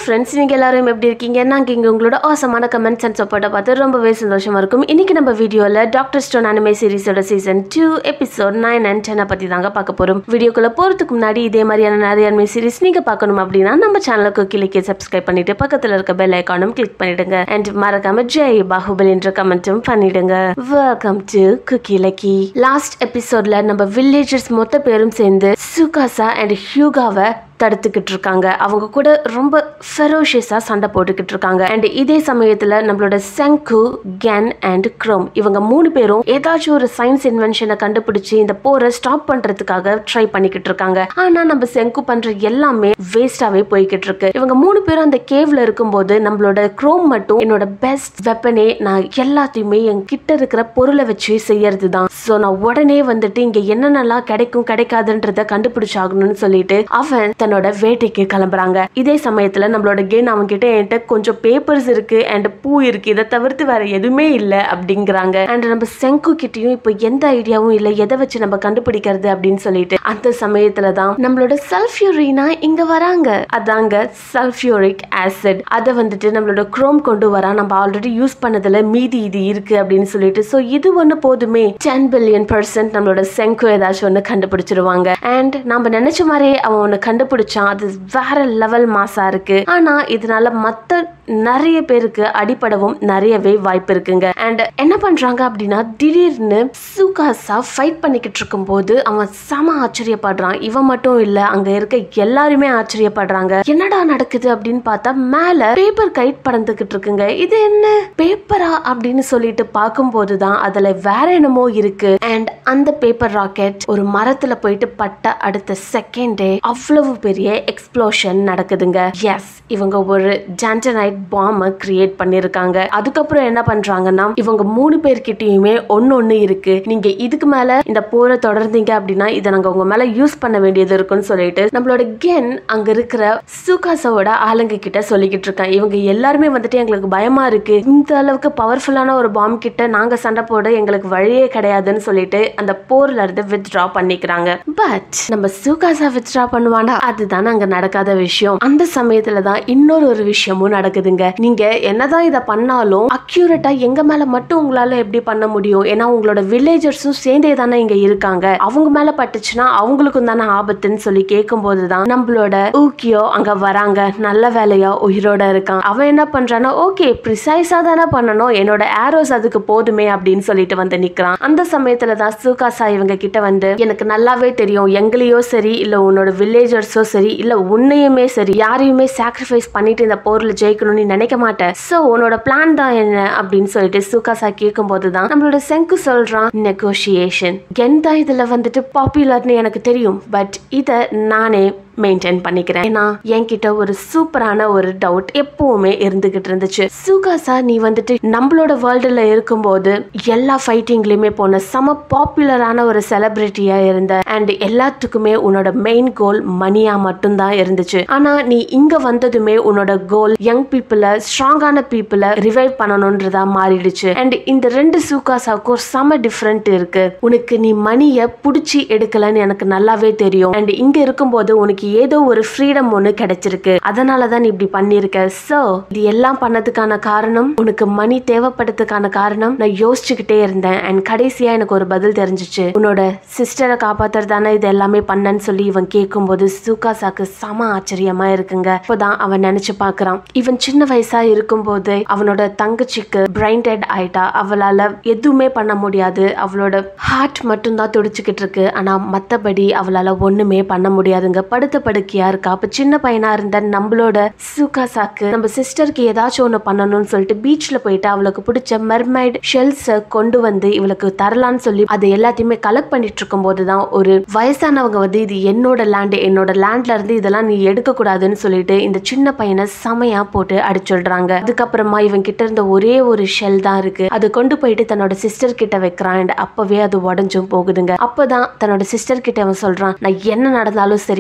friends நீங்கள் எல்லாரும் எப்படி இருக்கீங்க நாங்கள் இங்கே உங்களோட ஆசமான கமெண்ட்ஸ் அண்ட் சப்போர்ட்டை பார்த்து ரொம்பவே சந்தோஷமா இருக்கும் இன்னைக்கு நம்ம வீடியோவில் டாக்டர் ஸ்டோன் அனிமே சீரிஸோட season two episode nine and டென்னை பற்றி தாங்க பார்க்க போகிறோம் வீடியோக்குள்ளே போகிறதுக்கு முன்னாடி இதே மாதிரியான நிறைய அனிமே சீரிஸ் நீங்கள் பார்க்கணும் அப்படின்னா நம்ம சேனலுக்கு கிளிக்கே சப்ஸ்கிரைப் பண்ணிட்டு பக்கத்தில் இருக்க பெல் ஐக்கானும் கிளிக் பண்ணிடுங்க அண்ட் மறக்காம ஜெய் பாகுபலி என்ற கமெண்ட்டும் பண்ணிடுங்க welcome to Cookie Lucky last எபிசோட்ல நம்ம வில்லேஜர்ஸ் மொத்த பேரும் சேர்ந்து சுகாசா அண்ட் ஹியூகாவை தடுத்துக்கிட்டு இருக்காங்க அவங்க கூட ரொம்ப ஃபெரோஷியஸாக சண்டை போட்டுக்கிட்டு இருக்காங்க அண்ட் இதே சமயத்தில் நம்மளோட செங்கு கென் அண்ட் க்ரோம் இவங்க மூணு பேரும் ஏதாச்சும் ஒரு சயின்ஸ் இன்வென்ஷனை கண்டுபிடிச்சு இந்த போரை ஸ்டாப் பண்ணுறதுக்காக ட்ரை பண்ணிக்கிட்டு இருக்காங்க ஆனால் நம்ம செங்கு பண்ணுற எல்லாமே வேஸ்டாகவே போய்கிட்டு இருக்கு இவங்க மூணு பேரும் அந்த கேவ்ல இருக்கும்போது நம்மளோட க்ரோம் மட்டும் என்னோட பெஸ்ட் வெப்பனே நான் எல்லாத்தையுமே என் கிட்ட இருக்கிற பொருளை வச்சு செய்யறது தான் ஸோ நான் உடனே வந்துட்டு இங்க என்னென்னலாம் கிடைக்கும் கிடைக்காதுன்றத கண்டுபிடிச்சாகணும்னு சொல்லிட்டு அவன் தன்னோட வேட்டைக்கு கிளம்புறாங்க இதே சமயத்துல நம்மளோட கேன் அவங்க கிட்ட என்கிட்ட கொஞ்சம் பேப்பர்ஸ் இருக்கு அண்ட் பூ இருக்கு இதை தவிர்த்து வேற எதுவுமே இல்லை அப்படிங்கிறாங்க அண்ட் நம்ம செங்கு கிட்டயும் இப்போ எந்த ஐடியாவும் இல்லை எதை வச்சு நம்ம கண்டுபிடிக்கிறது அப்படின்னு சொல்லிட்டு அந்த சமயத்துல தான் நம்மளோட சல்ஃபியூரினா இங்க வராங்க அதாங்க சல்ஃபியூரிக் ஆசிட் அதை வந்துட்டு நம்மளோட குரோம் கொண்டு வரா நம்ம ஆல்ரெடி யூஸ் பண்ணதுல மீதி இது இருக்கு அப்படின்னு சொல்லிட்டு ஸோ இது ஒன்று போதுமே டென் பில்லியன் பர்சன்ட் நம்மளோட செங்கு ஏதாச்சும் ஒன்று கண்டுபிடிச்சிருவாங்க அண்ட் நம்ம நினைச்ச மாதிரியே அவன் ஒன்று கண்டுபிடிச்சான் அது வேற லெவல் மாசா இருக்கு ஆனா இதனால மத்த நிறைய பேருக்கு அடிப்படவும் நிறையவே வாய்ப்பு இருக்குங்க அண்ட் என்ன பண்றாங்க அப்படின்னா திடீர்னு சுகாசா ஃபைட் பண்ணிக்கிட்டு இருக்கும்போது அவன் செம ஆச்சரியப்படுறான் இவன் மட்டும் இல்ல அங்க இருக்க எல்லாருமே ஆச்சரியப்படுறாங்க என்னடா நடக்குது அப்படின்னு பார்த்தா மேல பேப்பர் கைட் பறந்துகிட்டு இருக்குங்க இது என்ன பேப்பரா அப்படின்னு சொல்லிட்டு பார்க்கும்போது தான் அதுல வேற என்னமோ இருக்கு அண்ட் அந்த பேப்பர் ராக்கெட் ஒரு மரத்துல போயிட்டு பட்ட அடுத்த செகண்டே அவ்வளவு பெரிய எக்ஸ்ப்ளோஷன் நடக்குதுங்க எஸ் இவங்க ஒரு ஜான்டனைட் பாம்பை கிரியேட் பண்ணிருக்காங்க அதுக்கப்புறம் என்ன பண்றாங்கன்னா இவங்க மூணு பேர்கிட்டயுமே ஒன்னு ஒண்ணு இருக்கு நீங்க இதுக்கு மேல இந்த போரை தொடர்ந்தீங்க அப்படின்னா இதை நாங்க உங்க மேல யூஸ் பண்ண வேண்டியது இருக்குன்னு சொல்லிட்டு நம்மளோட கென் அங்க இருக்கிற சுகாசாவோட ஆளுங்க கிட்ட சொல்லிக்கிட்டு இருக்கான் இவங்க எல்லாருமே வந்துட்டு எங்களுக்கு பயமா இருக்கு இந்த அளவுக்கு பவர்ஃபுல்லான ஒரு பாம் கிட்ட நாங்க சண்டை போட எங்களுக்கு வழியே கிடையாதுன்னு சொல்லிட்டு அந்த போர்ல இருந்து வித்ட்ரா பண்ணிக்கிறாங்க பட் நம்ம சுகாசா வித்ட்ரா பண்ணுவாண்டா அதுதான் அங்க நடக்காத விஷயம் அந்த சமயத்துல தான் இன்னொரு ஒரு விஷயமும் நடக்குதுங்க நீங்க என்னதான் இதை பண்ணாலும் அக்யூரேட்டா எங்க மேல மட்டும் உங்களால எப்படி பண்ண முடியும் ஏன்னா உங்களோட வில்லேஜர்ஸும் சேர்ந்தே தானே இங்க இருக்காங்க அவங்க மேல பட்டுச்சுன்னா அவங்களுக்கும் தானே ஆபத்துன்னு சொல்லி கேட்கும் போதுதான் நம்மளோட ஊக்கியோ அங்க வராங்க நல்ல வேலையா உயிரோட இருக்கான் அவன் என்ன பண்றான்னா ஓகே ப்ரிசைஸா தானே பண்ணணும் என்னோட ஆரோஸ் அதுக்கு போதுமே அப்படின்னு சொல்லிட்டு வந்து நிக்கிறான் அந்த சமயத்துல தான் சுகாசா இவங்க கிட்ட வந்து எனக்கு நல்லாவே தெரியும் எங்களையோ சரி இல்ல உன்னோட வில்லேஜர்ஸோ சரி இல்ல உன்னையுமே சரி யாரையுமே சாக்ரிஃபைஸ் பண்ணிட்டு இந்த போர்ல ஜெயிக்கணும்னு நினைக்க மாட்டேன் சோ உன்னோட பிளான் தான் என்ன அப்படின்னு சொல்லிட்டு சுகாசா கேட்கும் போதுதான் நம்மளோட செங்கு சொல்றான் நெகோசியேஷன் கென் தான் இதுல வந்துட்டு பாப்புலர்னு எனக்கு தெரியும் பட் இத நானே மெயின்டைன் பண்ணிக்கிறேன் ஏன்னா என்கிட்ட ஒரு சூப்பரான ஒரு டவுட் எப்பவுமே இருந்துகிட்டு இருந்துச்சு சுகாசா நீ வந்துட்டு நம்மளோட வேர்ல்டுல இருக்கும்போது எல்லா ஃபைட்டிங்லயுமே போன செம பாப்புலரான ஒரு செலிபிரிட்டியா இருந்த அண்ட் எல்லாத்துக்குமே உன்னோட மெயின் கோல் மணியா மட்டும்தான் இருந்துச்சு ஆனா நீ இங்க வந்ததுமே உன்னோட கோல் யங் பீப்புள ஸ்ட்ராங்கான பீப்புள ரிவைவ் பண்ணணும்ன்றதா மாறிடுச்சு அண்ட் இந்த ரெண்டு சுகாசாவுக்கும் செம டிஃப்ரெண்ட் இருக்கு உனக்கு நீ மணிய புடிச்சு எடுக்கலன்னு எனக்கு நல்லாவே தெரியும் அண்ட் இங்க இருக்கும்போது உனக்கு ஏதோ ஒரு ஃப்ரீடம் ஒன்று கிடைச்சிருக்கு அதனால தான் நீ இப்படி பண்ணிருக்க சோ இது எல்லாம் பண்ணதுக்கான காரணம் உனக்கு மணி தேவைப்படுறதுக்கான காரணம் நான் யோசிச்சுக்கிட்டே இருந்தேன் அண்ட் கடைசியா எனக்கு ஒரு பதில் தெரிஞ்சிச்சு உன்னோட சிஸ்டரை காப்பாத்துறது தானே இது எல்லாமே பண்ணன்னு சொல்லி இவன் கேட்கும்போது சுகாசாக்கு சம ஆச்சரியமா இருக்குங்க இப்போதான் அவன் நினைச்சு பாக்குறான் இவன் சின்ன வயசா இருக்கும்போது அவனோட தங்கச்சிக்கு பிரைன் டெட் ஆயிட்டா அவளால எதுவுமே பண்ண முடியாது அவளோட ஹார்ட் மட்டும் தான் துடிச்சுக்கிட்டு இருக்கு ஆனா மத்தபடி அவளால ஒண்ணுமே பண்ண முடியாதுங்க படுத்த படுக்கையா இருக்கா அப்ப சின்ன பையனா இருந்த நம்மளோட சுகாசாக்கு நம்ம சிஸ்டருக்கு ஏதாச்சும் ஒண்ணு பண்ணணும்னு சொல்லிட்டு பீச்ல போயிட்டு அவளுக்கு பிடிச்ச மெர்மைட் ஷெல்ஸ கொண்டு வந்து இவளுக்கு தரலான்னு சொல்லி அதை எல்லாத்தையுமே கலெக்ட் பண்ணிட்டு இருக்கும் போதுதான் ஒரு வயசானவங்க வந்து இது என்னோட லேண்டு என்னோட லேண்ட்ல இருந்து இதெல்லாம் நீ எடுக்க கூடாதுன்னு சொல்லிட்டு இந்த சின்ன பையனை செமையா போட்டு அடிச்சுடுறாங்க அதுக்கப்புறமா இவன் கிட்ட இருந்த ஒரே ஒரு ஷெல் தான் இருக்கு அதை கொண்டு போயிட்டு தன்னோட சிஸ்டர் கிட்ட வைக்கிறான் and அப்பவே அது உடஞ்சும் போகுதுங்க அப்பதான் தன்னோட சிஸ்டர் கிட்ட அவன் சொல்றான் நான் என்ன நடந்தாலும் சரி உனக்கு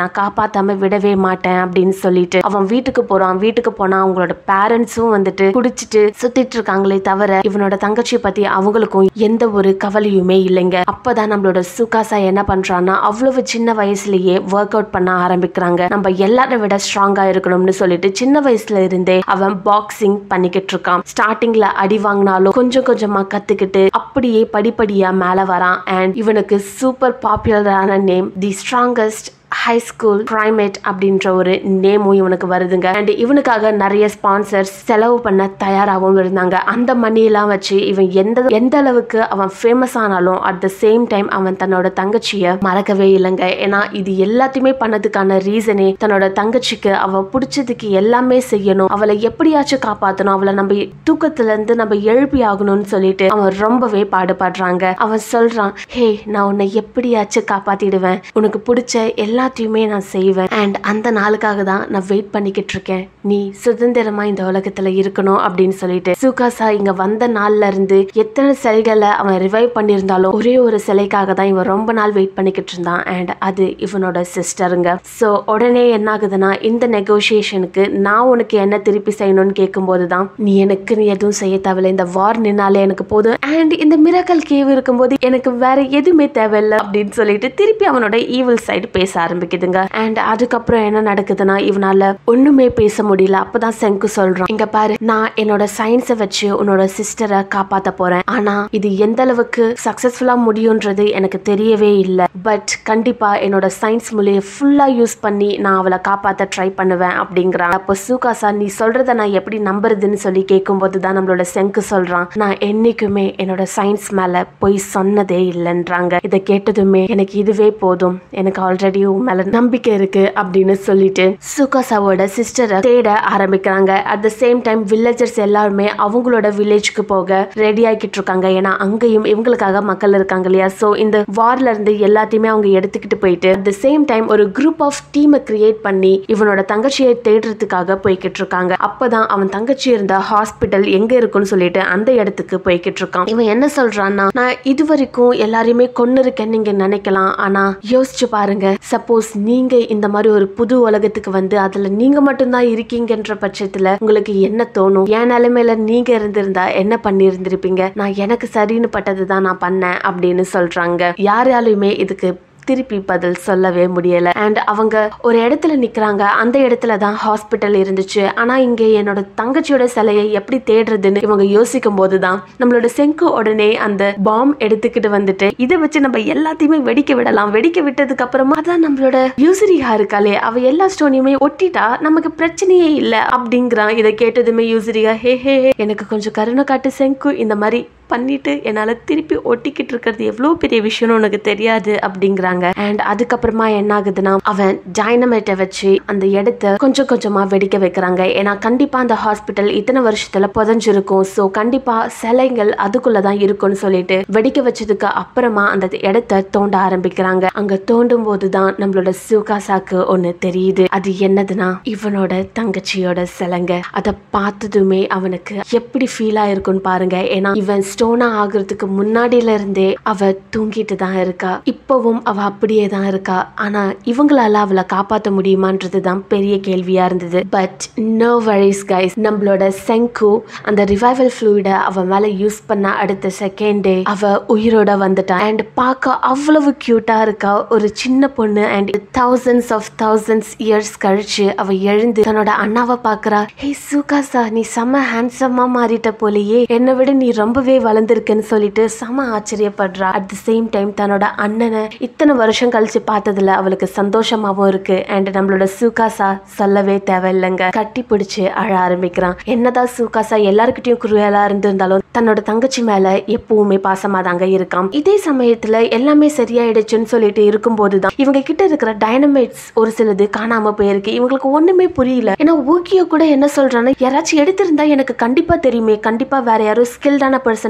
நான் காப்பாத்தாம விடவே மாட்டேன் அப்படின்னு சொல்லிட்டு அவன் வீட்டுக்கு போறான் வீட்டுக்கு போனா அவங்களோட பேரண்ட்ஸும் வந்துட்டு குடிச்சிட்டு சுத்திட்டு இருக்காங்களே தவிர இவனோட தங்கச்சியை பத்தி அவங்களுக்கும் எந்த ஒரு கவலையுமே இல்லைங்க அப்பதான் நம்மளோட சுகாசா என்ன பண்றான்னா அவ்வளவு சின்ன வயசுலயே ஒர்க் அவுட் பண்ண ஆரம்பிக்கிறாங்க நம்ம எல்லாரை விட ஸ்ட்ராங்கா இருக்கணும்னு சொல்லிட்டு சின்ன வயசுல இருந்தே அவன் பாக்ஸிங் பண்ணிக்கிட்டு இருக்கான் ஸ்டார்டிங்ல அடி வாங்கினாலும் கொஞ்சம் கொஞ்சமா கத்துக்கிட்டு அப்படியே படிப்படியா மேல வரான் அண்ட் இவனுக்கு சூப்பர் பாப்புலரான name the strongest high school primate அப்படின்ற ஒரு நேமும் இவனுக்கு வருதுங்க அண்ட் இவனுக்காக நிறைய ஸ்பான்சர்ஸ் செலவு பண்ண தயாராகவும் இருந்தாங்க அந்த மணியெல்லாம் வச்சு இவன் எந்த எந்த அளவுக்கு அவன் ஃபேமஸ் ஆனாலும் அட் த சேம் டைம் அவன் தன்னோட தங்கச்சியை மறக்கவே இல்லைங்க ஏன்னா இது எல்லாத்தையுமே பண்ணதுக்கான ரீசனே தன்னோட தங்கச்சிக்கு அவ பிடிச்சதுக்கு எல்லாமே செய்யணும் அவளை எப்படியாச்சும் காப்பாற்றணும் அவளை நம்ம தூக்கத்துல இருந்து நம்ம எழுப்பி ஆகணும்னு சொல்லிட்டு அவன் ரொம்பவே பாடுபடுறாங்க அவன் சொல்றான் ஹே நான் உன்னை எப்படியாச்சும் காப்பாத்திடுவேன் உனக்கு பிடிச்ச எல்லாத்தையுமே நான் செய்வேன் அண்ட் அந்த நாளுக்காக தான் நான் வெயிட் பண்ணிக்கிட்டு இருக்கேன் நீ சுதந்திரமா இந்த உலகத்துல இருக்கணும் அப்படின்னு சொல்லிட்டு சுகாசா இங்க வந்த நாள்ல இருந்து எத்தனை சிலைகளை அவன் ரிவைவ் பண்ணியிருந்தாலும் ஒரே ஒரு சிலைக்காக தான் இவன் ரொம்ப நாள் வெயிட் பண்ணிக்கிட்டு இருந்தான் அண்ட் அது இவனோட சிஸ்டருங்க ஸோ உடனே என்ன ஆகுதுன்னா இந்த நெகோசியேஷனுக்கு நான் உனக்கு என்ன திருப்பி செய்யணும்னு கேட்கும்போது தான் நீ எனக்கு நீ எதுவும் செய்ய தேவையில்லை இந்த வார் நின்னாலே எனக்கு போதும் அண்ட் இந்த மிராக்கல் கேவ் இருக்கும்போது எனக்கு வேற எதுவுமே தேவையில்லை அப்படின்னு சொல்லிட்டு திருப்பி அவனோட ஈவில் சைடு பேச ஆரம்பிக்குதுங்க அண்ட் அதுக்கப்புறம் என்ன நடக்குதுன்னா இவனால ஒண்ணுமே பேச முடியல அப்பதான் செங்கு சொல்றான் இங்க பாரு நான் என்னோட சயின்ஸை வச்சு உன்னோட சிஸ்டரை காப்பாத்த போறேன் ஆனா இது எந்த அளவுக்கு சக்சஸ்ஃபுல்லா முடியும்ன்றது எனக்கு தெரியவே இல்லை பட் கண்டிப்பா என்னோட சயின்ஸ் மூலிய ஃபுல்லா யூஸ் பண்ணி நான் அவளை காப்பாத்த ட்ரை பண்ணுவேன் அப்படிங்கிறான் அப்போ சூகாசா நீ சொல்றத நான் எப்படி நம்புறதுன்னு சொல்லி கேட்கும்போது தான் நம்மளோட செங்கு சொல்றான் நான் என்னைக்குமே என்னோட சயின்ஸ் மேல போய் சொன்னதே இல்லைன்றாங்க இதை கேட்டதுமே எனக்கு இதுவே போதும் எனக்கு ஆல்ரெடி உன் மேல நம்பிக்கை இருக்கு அப்படின்னு சொல்லிட்டு சுகாசாவோட சிஸ்டரை தேட ஆரம்பிக்கிறாங்க at the same time villagers எல்லாருமே அவங்களோட வில்லேஜ்க்கு போக ரெடி ஆகிட்டு இருக்காங்க ஏன்னா அங்கேயும் இவங்களுக்காக மக்கள் இருக்காங்க இல்லையா ஸோ இந்த வார்ல இருந்து எல்லாத்தையுமே அவங்க எடுத்துக்கிட்டு போயிட்டு அட் த சேம் டைம் ஒரு குரூப் ஆஃப் டீமை கிரியேட் பண்ணி இவனோட தங்கச்சியை தேடுறதுக்காக போய்கிட்டு இருக்காங்க அப்பதான் அவன் தங்கச்சி இருந்த ஹாஸ்பிட்டல் எங்க இருக்குன்னு சொல்லிட்டு அந்த இடத்துக்கு போய்கிட்டு இருக்கான் இவன் என்ன சொல்றான்னா நான் இது வரைக்கும் எல்லாரையுமே கொன்னு இருக்கேன்னு நீங்க நினைக்கலாம் ஆனா யோசிச்சு பாருங்க சப்போஸ் நீங்க இந்த மாதிரி ஒரு புது உலகத்துக்கு வந்து அதுல நீங்க மட்டும்தான் இருக்கீங்கன்ற பட்சத்துல உங்களுக்கு என்ன தோணும் என் நிலைமையில நீங்க இருந்திருந்தா என்ன பண்ணி இருந்திருப்பீங்க நான் எனக்கு சரின்னு பட்டது தான் நான் பண்ணேன் அப்படின்னு சொல்றாங்க யாராலுமே இதுக்கு திருப்பி பதில் சொல்லவே முடியல அண்ட் அவங்க ஒரு இடத்துல நிக்கிறாங்க அந்த இடத்துல தான் ஹாஸ்பிட்டல் இருந்துச்சு ஆனா இங்க என்னோட தங்கச்சியோட சிலையை எப்படி தேடுறதுன்னு இவங்க யோசிக்கும் போதுதான் நம்மளோட செங்கு உடனே அந்த பாம் எடுத்துக்கிட்டு வந்துட்டு இதை வச்சு நம்ம எல்லாத்தையுமே வெடிக்க விடலாம் வெடிக்க விட்டதுக்கு அப்புறமா தான் நம்மளோட யூசரியா இருக்காளே அவ எல்லா ஸ்டோனையுமே ஒட்டிட்டா நமக்கு பிரச்சனையே இல்ல அப்படிங்கிறான் இதை கேட்டதுமே யூசரியா ஹே ஹே ஹே, எனக்கு கொஞ்சம் கருணை காட்டு செங்கு இந்த மாதிரி பண்ணிட்டு என்னால திருப்பி ஒட்டிக்கிட்டு இருக்கிறது எவ்வளவு பெரிய விஷயம்னு உனக்கு தெரியாது அப்படிங்கிறாங்க அண்ட் அதுக்கப்புறமா என்ன ஆகுதுன்னா அவன் டைனமைட்டை வச்சு அந்த இடத்த கொஞ்சம் கொஞ்சமா வெடிக்க வைக்கிறாங்க ஏன்னா கண்டிப்பா அந்த ஹாஸ்பிட்டல் இத்தனை வருஷத்துல புதஞ்சிருக்கும் ஸோ கண்டிப்பா சிலைகள் அதுக்குள்ளதான் இருக்கும்னு சொல்லிட்டு வெடிக்க வச்சதுக்கு அப்புறமா அந்த இடத்த தோண்ட ஆரம்பிக்கிறாங்க அங்க தோண்டும் போதுதான் நம்மளோட சுகாசாக்கு ஒண்ணு தெரியுது அது என்னதுன்னா இவனோட தங்கச்சியோட சிலைங்க அதை பார்த்ததுமே அவனுக்கு எப்படி ஃபீல் ஆயிருக்கும்னு பாருங்க ஏன்னா இவன் ஸ்டோனா ஆகுறதுக்கு முன்னாடியில இருந்தே அவ தூங்கிட்டு தான் இருக்கா இப்பவும் அவ அப்படியே தான் இருக்கா ஆனா இவங்களால அவளை காப்பாத்த முடியுமான்றது தான் பெரிய கேள்வியா இருந்தது பட் நோ வரிஸ் கைஸ் நம்மளோட செங்கு அந்த ரிவைவல் ஃப்ளூயிட அவ மேல யூஸ் பண்ண அடுத்த செகண்டே அவ உயிரோட வந்துட்டா அண்ட் பார்க்க அவ்வளவு கியூட்டா இருக்கா ஒரு சின்ன பொண்ணு and thousands of thousands years கழிச்சு அவ எழுந்து தன்னோட அண்ணாவை பாக்குறா ஹே சுகாசா நீ செம்ம ஹேண்ட்ஸமா மாறிட்ட போலயே என்னை விட நீ ரொம்பவே வளர்ந்துருக்குன்னு சொல்லிட்டு செம ஆச்சரியப்படுறா அட் த சேம் டைம் தன்னோட அண்ணனை இத்தனை வருஷம் கழிச்சு பார்த்ததுல அவளுக்கு சந்தோஷமாவும் இருக்கு அண்ட் நம்மளோட சுகாசா சொல்லவே தேவையில்லைங்க கட்டி பிடிச்சு அழ ஆரம்பிக்கிறான் என்னதான் சுகாசா எல்லாருக்கிட்டையும் குருவலா இருந்திருந்தாலும் தன்னோட தங்கச்சி மேல எப்பவுமே பாசமா தாங்க இருக்கான் இதே சமயத்துல எல்லாமே சரியாயிடுச்சுன்னு சொல்லிட்டு இருக்கும்போது தான் இவங்க கிட்ட இருக்கிற டைனமைட்ஸ் ஒரு சிலது காணாம போயிருக்கு இவங்களுக்கு ஒண்ணுமே புரியல ஏன்னா ஊக்கியோ கூட என்ன சொல்றான்னு யாராச்சும் எடுத்திருந்தா எனக்கு கண்டிப்பா தெரியுமே கண்டிப்பா வேற யாரும் ஸ்கில்டான பர்சன்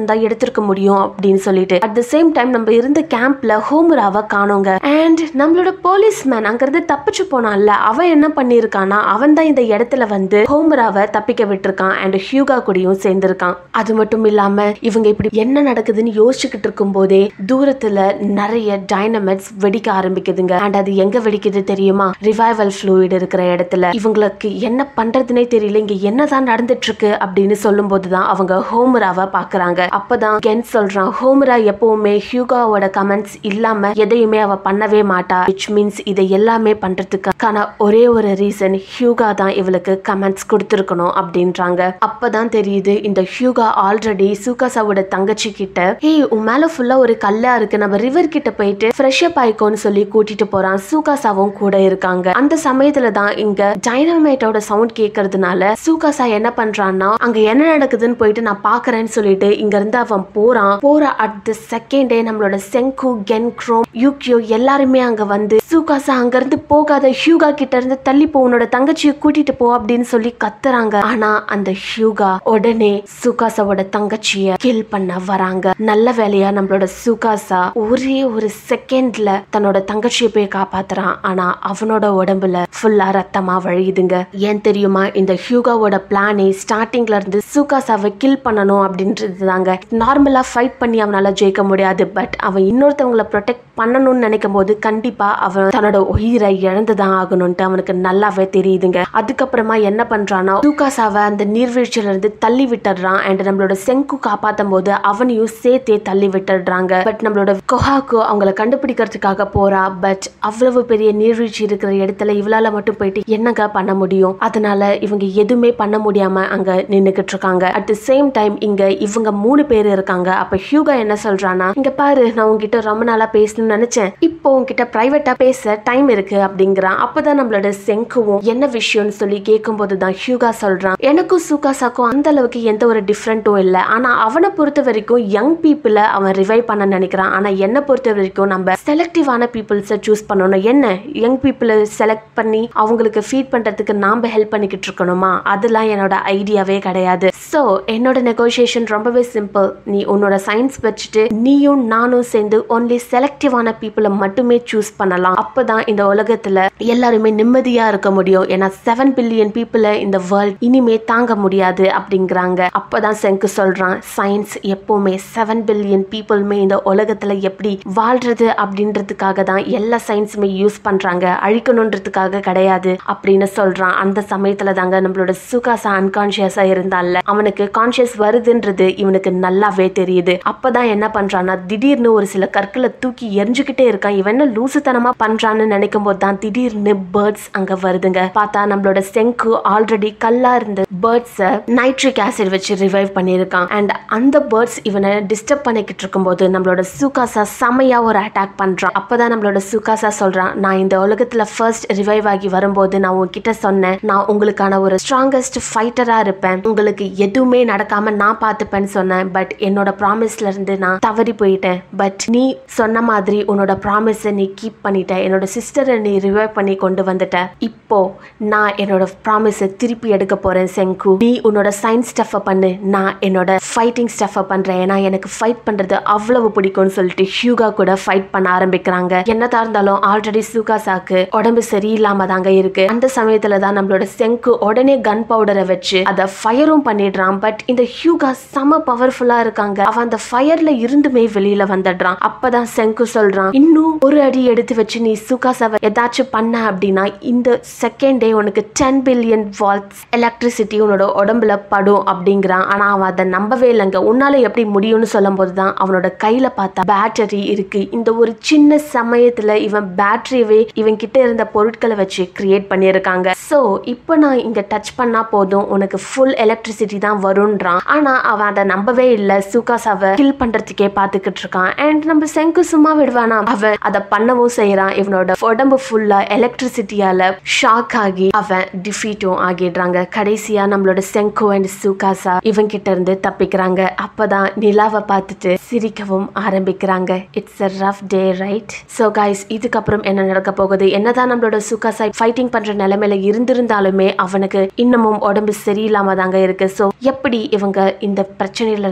தான் எடுத்திருக்க முடியும் அப்படின்னு சொல்லிட்டு அட் த சேம் டைம் நம்ம இருந்த கேம்ப்ல ஹோமுராவை காணோங்க அண்ட் நம்மளோட போலீஸ் மேன் அங்கிருந்து தப்பிச்சு போனான்ல அவன் என்ன பண்ணிருக்கானா அவன் தான் இந்த இடத்துல வந்து ஹோமுராவை தப்பிக்க விட்டுருக்கான் அண்ட் ஹியூகா கூடயும் சேர்ந்திருக்கான் அது மட்டும் இல்லாம இவங்க இப்படி என்ன நடக்குதுன்னு யோசிச்சுக்கிட்டு இருக்கும் போதே தூரத்துல நிறைய டைனமெட்ஸ் வெடிக்க ஆரம்பிக்குதுங்க அண்ட் அது எங்க வெடிக்குது தெரியுமா ரிவைவல் ஃப்ளூயிட் இருக்கிற இடத்துல இவங்களுக்கு என்ன பண்றதுனே தெரியல இங்க என்னதான் நடந்துட்டு இருக்கு அப்படின்னு சொல்லும் போதுதான் அவங்க ஹோமுராவை பாக்குறாங்க அப்பதான் கென் சொல்றான் ஹோமுரா எப்பவுமே ஹியூகாவோட கமெண்ட்ஸ் இல்லாம எதையுமே அவ பண்ணவே மாட்டா விச் மீன்ஸ் இதை எல்லாமே பண்றதுக்கான ஒரே ஒரு ரீசன் ஹியூகா தான் இவளுக்கு கமெண்ட்ஸ் கொடுத்துருக்கணும் அப்படின்றாங்க அப்பதான் தெரியுது இந்த ஹியூகா ஆல்ரெடி சூகாசாவோட தங்கச்சி கிட்ட ஏய் உன் மேல ஃபுல்லா ஒரு கல்லா இருக்கு நம்ம ரிவர் கிட்ட போயிட்டு ஃப்ரெஷ் அப் ஆயிக்கோன்னு சொல்லி கூட்டிட்டு போறான் சூகாசாவும் கூட இருக்காங்க அந்த சமயத்துல தான் இங்க டைனமைட்டோட சவுண்ட் கேட்கறதுனால சூகாசா என்ன பண்றான்னா அங்க என்ன நடக்குதுன்னு போயிட்டு நான் பாக்குறேன்னு சொல்லிட்டு இங்க இருந்து அவன் போறான் போற அட் த செகண்டே நம்மளோட செங்கு கென் க்ரோம் யூக்கியோ எல்லாருமே அங்க வந்து சூகாசா அங்க இருந்து போகாத ஹியூகா கிட்ட இருந்து தள்ளி போ உன்னோட தங்கச்சியை கூட்டிட்டு போ அப்படின்னு சொல்லி கத்துறாங்க ஆனா அந்த ஹியூகா உடனே சுகாசாவோட தங்கச்சிய கில் பண்ண வராங்க நல்ல வேலையா நம்மளோட சுகாசா ஒரே ஒரு செகண்ட்ல தன்னோட தங்கச்சியை போய் காப்பாத்துறான் ஆனா அவனோட உடம்புல ஃபுல்லா ரத்தமா வழியுதுங்க ஏன் தெரியுமா இந்த ஹியூகாவோட பிளானே ஸ்டார்டிங்ல இருந்து சுகாசாவை கில் பண்ணணும் அப்படின்றது தாங்க நார்மலா ஃபைட் பண்ணி அவனால ஜெயிக்க முடியாது பட் அவன் இன்னொருத்தவங்களை ப்ரொடெக்ட் பண்ணணும்னு நினைக்கும் போது கண்டிப்பா அவன் தன்னோட உயிரை இழந்துதான் ஆகணும்ட்டு அவனுக்கு நல்லாவே தெரியுதுங்க அதுக்கப்புறமா என்ன பண்றான்னா சூகாசாவை அந்த நீர்வீழ்ச்சியில இருந்து தள்ளி விட்டுடுறான் அண்ட் நம்மளோட செங்கு காப்பாத்தும் போது அவனையும் சேர்த்தே தள்ளி விட்டுடுறாங்க பட் நம்மளோட கொஹாக்கு அவங்கள கண்டுபிடிக்கிறதுக்காக போறா பட் அவ்வளவு பெரிய நீர்வீழ்ச்சி இருக்கிற இடத்துல இவளால மட்டும் போயிட்டு என்னங்க பண்ண முடியும் அதனால இவங்க எதுவுமே பண்ண முடியாம அங்க நின்னுகிட்டு இருக்காங்க அட் த சேம் டைம் இங்க இவங்க மூணு பேர் இருக்காங்க அப்ப ஹியூகா என்ன சொல்றானா இங்க பாரு நான் உங்ககிட்ட ரொம்ப நாளா பேசணும்னு நினைச்சேன் இப்போ உங்ககிட்ட பிரைவேட்டா பேச டைம் இருக்கு அப்படிங்கிறான் அப்பதான் நம்மளோட செங்குவும் என்ன விஷயம்னு சொல்லி கேட்கும்போது தான் ஹியூகா சொல்றான் எனக்கும் சுகாசாக்கும் அந்த அளவுக்கு எந்த ஒரு டிஃப்ரெண்ட்டும் இல்லை ஆனா அவனை பொறுத்த வரைக்கும் யங் பீப்புளை அவன் ரிவைவ் பண்ண நினைக்கிறான் ஆனா என்னை பொறுத்த வரைக்கும் நம்ம செலக்டிவான பீப்புள்ஸை சூஸ் பண்ணணும் என்ன யங் பீப்புளை செலக்ட் பண்ணி அவங்களுக்கு ஃபீட் பண்றதுக்கு நாம ஹெல்ப் பண்ணிக்கிட்டு இருக்கணுமா அதெல்லாம் என்னோட ஐடியாவே கிடையாது ஸோ என்னோட நெகோசியேஷன் ரொம்பவே சிம்பிள் நீ உன்னோட சயின்ஸ் வச்சுட்டு நீயும் நானும் சேர்ந்து ஒன்லி செலக்டிவான பீப்புளை மட்டுமே சூஸ் பண்ணலாம் அப்பதான் இந்த உலகத்துல எல்லாருமே நிம்மதியா இருக்க முடியும் ஏன்னா செவன் பில்லியன் பீப்புளை இந்த வேர்ல்ட் இனிமே தாங்க முடியாது அப்படிங்கிறாங்க அப்பதான் செங்கு சொல்றான் சயின்ஸ் எப்பவுமே செவன் பில்லியன் பீப்புளுமே இந்த உலகத்துல எப்படி வாழ்றது அப்படின்றதுக்காக தான் எல்லா சயின்ஸுமே யூஸ் பண்றாங்க அழிக்கணுன்றதுக்காக கிடையாது அப்படின்னு சொல்றான் அந்த சமயத்துல தாங்க நம்மளோட சுகாசா அன்கான்சியஸா இருந்தால அவனுக்கு கான்சியஸ் வருதுன்றது இவனுக்கு நல்லாவே தெரியுது அப்பதான் என்ன பண்றான்னா திடீர்னு ஒரு சில கற்களை தூக்கி எரிஞ்சுக்கிட்டே இருக்கான் இவன் என்ன லூசுத்தனமா பண்றான்னு நினைக்கும் போது தான் திடீர்னு பேர்ட்ஸ் அங்க வருதுங்க பார்த்தா நம்மளோட செங்கு ஆல்ரெடி கல்லா இருந்த பேர்ட்ஸை நைட்ரிக் ஆசிட் வச்சு ரிவைவ் பண்ணியிருக்கான் அண்ட் அந்த பேர்ட்ஸ் இவனை டிஸ்டர்ப் பண்ணிக்கிட்டு இருக்கும்போது நம்மளோட சுகாசா செமையா ஒரு அட்டாக் பண்றான் அப்பதான் நம்மளோட சுகாசா சொல்றான் நான் இந்த உலகத்துல ஃபர்ஸ்ட் ரிவைவ் ஆகி வரும்போது நான் உங்ககிட்ட சொன்னேன் நான் உங்களுக்கான ஒரு ஸ்ட்ராங்கஸ்ட் ஃபைட்டரா இருப்பேன் உங்களுக்கு எதுவுமே நடக்காம நான் பார்த்துப்பேன்னு சொன்னேன் பட் என்னோட ப்ராமிஸ்ல இருந்து நான் தவறி போயிட்டேன் பட் நீ சொன்ன மாதிரி உன்னோட ப்ராமிஸை நீ கீப் பண்ணிட்ட என்னோட சிஸ்டரை நீ ரிவைவ் பண்ணி கொண்டு வந்துட்ட இப்போ நான் என்னோட ப்ராமிஸை திருப்பி எடுக்க போறேன் செங்கு நீ உன்னோட சயின்ஸ் ஸ்டஃபை பண்ணு நான் என்னோட ஃபைட்டிங் ஸ்டஃபை பண்றேன் ஏன்னா எனக்கு ஃபைட் பண்றது அவ்வளவு பிடிக்கும்னு சொல்லிட்டு ஹியூகா கூட ஃபைட் பண்ண ஆரம்பிக்கிறாங்க என்னதா இருந்தாலும் ஆல்ரெடி சுகாசாக்கு உடம்பு சரியில்லாம தாங்க இருக்கு அந்த சமயத்துல தான் நம்மளோட செங்கு உடனே கன் பவுடரை வச்சு அதை ஃபயரும் பண்ணிடுறான் பட் இந்த ஹியூகா செம பவர்ஃபுல்லா இருக்காங்க அவன் அந்த ஃபயர்ல இருந்துமே வெளியில வந்துடுறான் அப்பதான் செங்கு சொல்றான் இன்னும் ஒரு அடி எடுத்து வச்சு நீ சுகாசாவை ஏதாச்சும் பண்ண அப்படின்னா இந்த செகண்டே உனக்கு டென் பில்லியன் வால்ட்ஸ் எலக்ட்ரிசிட்டி உன்னோட உடம்புல படும் அப்படிங்கிறான் ஆனா அவன் அதை நம்பவே இல்லைங்க உன்னால எப்படி முடியும்னு சொல்லும் போதுதான் அவனோட கையில பார்த்தா பேட்டரி இருக்கு இந்த ஒரு சின்ன சமயத்துல இவன் பேட்டரியவே இவன் கிட்ட இருந்த பொருட்களை வச்சு கிரியேட் பண்ணியிருக்காங்க சோ இப்போ நான் இங்க டச் பண்ணா போதும் உனக்கு ஃபுல் எலக்ட்ரிசிட்டி தான் வரும்ன்றான் ஆனா அவன் அதை நம்பவே இல்லை சுகாசாவை கில் பண்றதுக்கே பார்த்துக்கிட்டு இருக்கான் அண்ட் நம்ம செங்கு சும்மா விடுவானா அவன் அதை பண்ணவும் செய்யறான் இவனோட உடம்பு ஃபுல்லா எலக்ட்ரிசிட்டியால ஷாக் ஆகி அவன் டிஃபீட்டும் ஆகிடுறாங்க கடைசியா நம்மளோட செங்கோ அண்ட் சுகாசா இவன் கிட்ட இருந்து தப்பிக்கிறாங்க அப்பதான் நிலாவை பார்த்துட்டு சிரிக்கவும் ஆரம்பிக்கிறாங்க it's a rough day right so guys இதுக்கப்புறம் என்ன நடக்க போகுது என்னதான் நம்மளோட சுகாசா ஃபைட்டிங் பண்ற நிலைமையில இருந்திருந்தாலுமே அவனுக்கு இன்னமும் உடம்பு சரியில்லாம தாங்க இருக்கு ஸோ எப்படி இவங்க இந்த பிரச்சனையில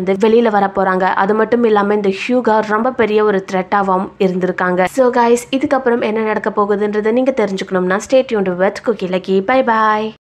இருந்து வெளியில வர போறாங்க அது மட்டும் இல்லாம இந்த ஹியூகா ரொம்ப பெரிய ஒரு த்ரெட்டாவும் இருந்திருக்காங்க ஸோ கைஸ் இதுக்கப்புறம் என்ன நடக்க போகுதுன்றதை நீங்க தெரிஞ்சுக்கணும்னா ஸ்டேட் யூன் with Cookie Lucky bye bye